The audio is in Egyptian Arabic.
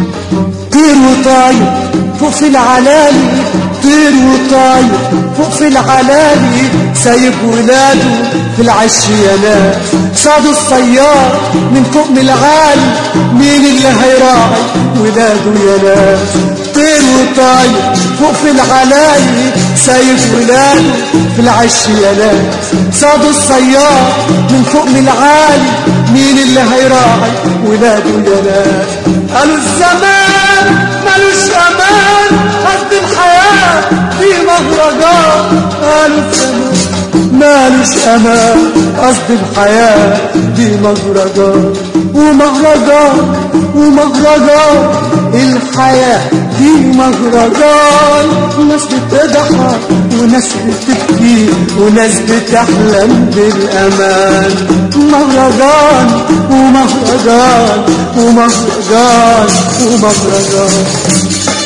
طير وطاير فوق في العلالي طير وطاير فوق في العلالي سايب ولاده في العشيانات صعدوا الصياد من فوق من العالي مين اللي هيراعي ولاده يا ناس طير وطاير فوق في العلاية سايب ولاده في العشيانات صعدوا الصياد من فوق من العالي مين اللي هيراعي ولاده يا ناس قالوا الزمان ملوش امان قد الحياة في مهرجان قالوا الزمان مالوش امان قصد الحياة دي مهرجان ومهرجان ومهرجان الحياة دي مهرجان ناس بتضحك وناس بتبكي وناس بتحلم بالأمان مهرجان ومهرجان ومهرجان ومهرجان